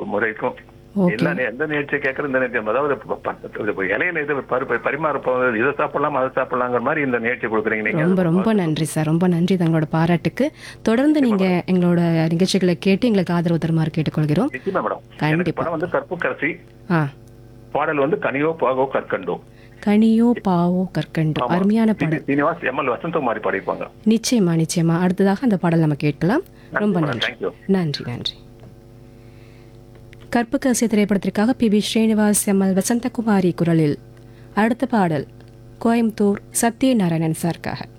முறைக்கும் ஓகே எல்லா நே- எந்த நிகழ்ச்சியை கேட்கற இந்த நிகழ்ச்சி அதாவது ப- ப- இது இலையில இது பரு- பரிமாற போகிறது இதை சாப்பிடலாம் அதை சாப்பிடலாங்கிற மாதிரி இந்த நிகழ்ச்சி கொடுக்குறீங்க நீங்க ரொம்ப ரொம்ப நன்றி சார் ரொம்ப நன்றி தங்களோட பாராட்டுக்கு தொடர்ந்து நீங்க எங்களோட நிகழ்ச்சிகளை கேட்டு எங்களுக்கு ஆதரவு தருமாறு கேட்டுக்கொள்கிறோம் நிச்சயமா மேடம் கண்டிப்பா. எனக்கு படம் வந்து கற்புக்கரசி ஆ பாடல் வந்து கனியோ பாகோ கற்கண்டோ கனியோ பாவோ கற்கண்டு அருமையான பாடல் சீனிவாஸ் எம்எல் வசந்தகுமாரி பாடிப்பாங்க நிச்சயமா நிச்சயமா அடுத்ததாக அந்த பாடல் நம்ம கேட்கலாம் ரொம்ப மேடம், நன்றி thank you. நன்றி நன்றி கற்புக்கரசி திரைப்படத்திற்காக P V Srinivas ML Vasanthakumari குரலில் அடுத்த பாடல் கோயம்புத்தூர் சத்யநாராயணன் சார்க்காக